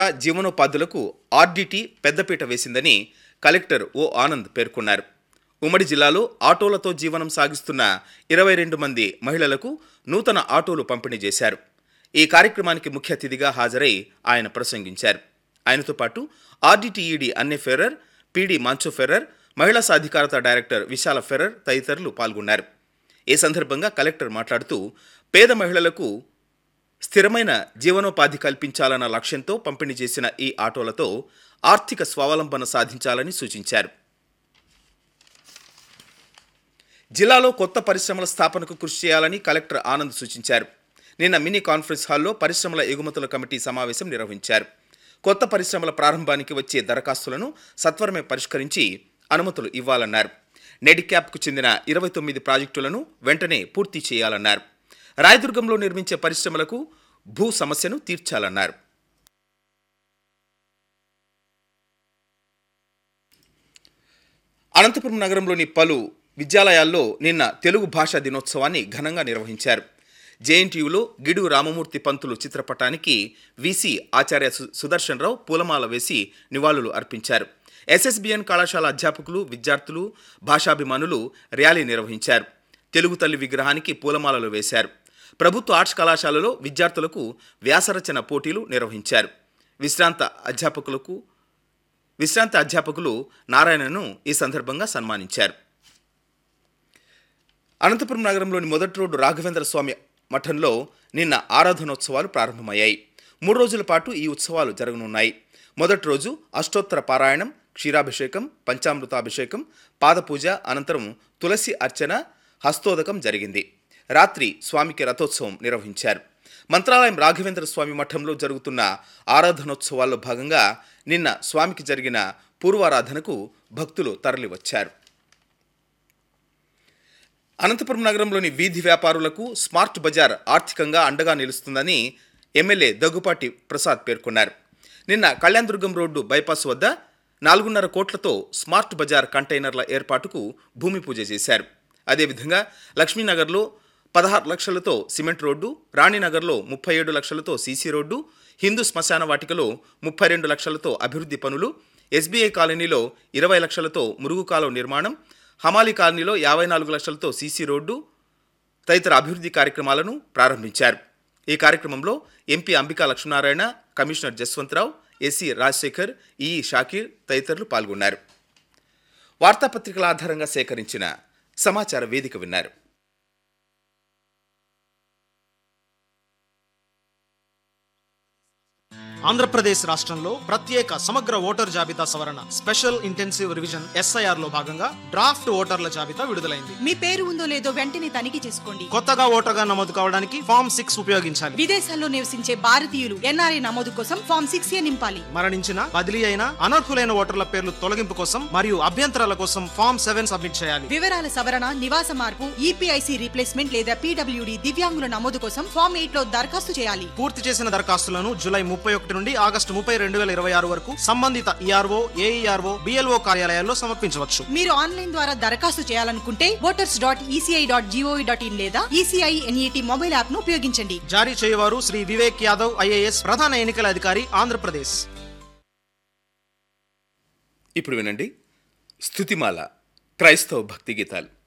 జీవనోపాధులకు RDT పెద్దపీట వేసిందని collector ఓ ఆనంద్ పేర్కొన్నారు ఉమ్మడి జిల్లాలో ఆటోలతో జీవనం సాగిస్తున్న ఇరవై రెండు మంది మహిళలకు నూతన ఆటోలు పంపిణీ చేశారు ఈ కార్యక్రమానికి ముఖ్య అతిథిగా హాజరై ఆయన ప్రసంగించారు ఆయనతో పాటు RDT ED Anne Ferrer PD Moncho Ferrer మహిళా సాధికారత డైరెక్టర్ విశాల ఫెర్రర్ తదితరులు పాల్గొన్నారు ఈ సందర్భంగా కలెక్టర్ మాట్లాడుతూ పేద మహిళలకు స్థిరమైన జీవనోపాధి కల్పించాలన్న లక్ష్యంతో పంపిణీ చేసిన ఈ ఆటోలతో ఆర్థిక స్వావలంబన సాధించాలని సూచించారు జిల్లాలో కొత్త పరిశ్రమల స్థాపనకు కృషి చేయాలని కలెక్టర్ ఆనంద్ సూచించారు నిన్న మినీ కాన్ఫరెన్స్ హాల్లో పరిశ్రమల ఎగుమతుల కమిటీ సమావేశం నిర్వహించారు కొత్త పరిశ్రమల ప్రారంభానికి వచ్చే దరఖాస్తులను సత్వరమే పరిష్కరించి అనుమతులు ఇవ్వాలన్నారు నెడిక్యాప్కు చెందిన ఇరవై తొమ్మిది ప్రాజెక్టులను వెంటనే పూర్తి చేయాలన్నారు రాయదుర్గంలో నిర్మించే పరిశ్రమలకు భూ సమస్యను తీర్చాలన్నారు అనంతపురం నగరంలోని పలు విద్యాలయాల్లో నిన్న తెలుగు భాషా దినోత్సవాన్ని ఘనంగా నిర్వహించారు జేఎన్టీయులో గిడు రామమూర్తి పంతులు చిత్రపటానికి వీసీ ఆచార్య సు- సుదర్శన్ రావు పూలమాల వేసి నివాళులు అర్పించారు ఎస్ఎస్బిఎన్ కళాశాల అధ్యాపకులు విద్యార్థులు భాషాభిమానులు ర్యాలీ నిర్వహించారు తెలుగు తల్లి విగ్రహానికి పూలమాలలు వేశారు ప్రభుత్వ ఆర్ట్స్ కళాశాలలో విద్యార్థులకు వ్యాసరచన పోటీలు నిర్వహించారు విశ్రాంత అధ్యాపకులకు విశ్రాంత అధ్యాపకులు నారాయణను ఈ సందర్భంగా సన్మానించారు అనంతపురం నగరంలోని మొదటి రోడ్డు రాఘవేంద్ర స్వామి మఠంలో నిన్న ఆరాధనోత్సవాలు ప్రారంభమయ్యాయి మూడు రోజుల పాటు ఈ ఉత్సవాలు జరగనున్నాయి మొదటి రోజు అష్టోత్తర పారాయణం క్షీరాభిషేకం పంచామృతాభిషేకం పాదపూజ అనంతరం తులసి అర్చన హస్తోదకం జరిగింది రాత్రి స్వామికి రథోత్సవం నిర్వహించారు మంత్రాలయం రాఘవేంద్ర స్వామి మఠంలో జరుగుతున్న ఆరాధనోత్సవాల్లో భాగంగా నిన్న స్వామికి జరిగిన పూర్వారాధనకు భక్తులు తరలివచ్చారు అనంతపురం నగరంలోని వీధి వ్యాపారులకు స్మార్ట్ బజార్ ఆర్థికంగా అండగా నిలుస్తుందని ఎమ్మెల్యే దగ్గుపాటి ప్రసాద్ పేర్కొన్నారు నిన్న కళ్యాణదుర్గం రోడ్డు బైపాస్ వద్ద నాలుగున్నర కోట్లతో స్మార్ట్ బజార్ కంటైనర్ల ఏర్పాటుకు భూమి పూజ చేశారు అదేవిధంగా లక్ష్మీనగర్లో పదహారు లక్షలతో సిమెంట్ రోడ్డు రాణినగర్లో ముప్పై ఏడు లక్షలతో సీసీ రోడ్డు హిందూ శ్మశాన వాటికలో ముప్పై రెండు లక్షలతో అభివృద్ధి పనులు ఎస్బీఐ కాలనీలో ఇరవై లక్షలతో మురుగు కాలువ నిర్మాణం హమాలి కాలనీలో యాభై నాలుగు లక్షలతో సీసీ రోడ్డు తదితర అభివృద్ధి కార్యక్రమాలను ప్రారంభించారు ఈ కార్యక్రమంలో MP Ambika Lakshminarayana commissioner Jaswantharao SC Rajasekhar E Shakir తదితరులు పాల్గొన్నారు వార్తాపత్రికల ఆధారంగా సేకరించిన సమాచార వేదిక విన్నారు ఆంధ్రప్రదేశ్ రాష్ట్రంలో ప్రత్యేక సమగ్ర ఓటర్ జాబితా సవరణ స్పెషల్ ఇంటెన్సివ్ రివిజన్ ఎస్ఐఆర్ లో భాగంగా డ్రాఫ్ట్ ఓటర్ల జాబితా విడుదలైంది మీ పేరు ఉందో లేదో వెంటనే తనిఖీ చేసుకోండి కొత్తగా ఓటర్గా నమోదు కావడానికి ఫామ్ సిక్స్ ఉపయోగించాలి విదేశాల్లో నివసించే భారతీయులు ఎన్ఆర్ఐ నమోదు కోసం ఫామ్ సిక్స్ ఏ నింపాలి మరణించిన బదిలీ అయిన అనర్హులైన ఓటర్ల పేర్లు తొలగింపు కోసం మరియు అభ్యంతరాల కోసం ఫామ్ సెవెన్ సబ్మిట్ చేయాలి వివరాల సవరణ నివాస మార్పు ఈపీఐసి రీప్లేస్మెంట్ లేదా పీడబ్ల్యూడి దివ్యాంగుల నమోదు కోసం ఫామ్ ఎయిట్ లో దరఖాస్తు చేయాలి పూర్తి చేసిన దరఖాస్తులను జూలై ముప్పై ఒకటి నుండి ఆగస్టు ముప్పై రెండు వేల ఇరవై ఆరు వరకు సంబంధిత ఈఆర్ఓ ఏఈఆర్ఓ బిఎల్ఓ కార్యాలయాల్లో సమర్పించవచ్చు మీరు ఆన్లైన్ ద్వారా దరఖాస్తు చేయాలనుకుంటే voters dot ECI dot GOV dot in లేదా ఈసీఐ ఎన్ఈటి మొబైల్ యాప్ ను ఉపయోగించండి జారీ చేయవారు శ్రీ వివేక్ యాదవ్ ఐఏఎస్ ప్రధాన ఎన్నికల అధికారి ఆంధ్రప్రదేశ్ ఇప్పుడు వినండి స్థుతిమాల క్రైస్తవ భక్తి గీతాలు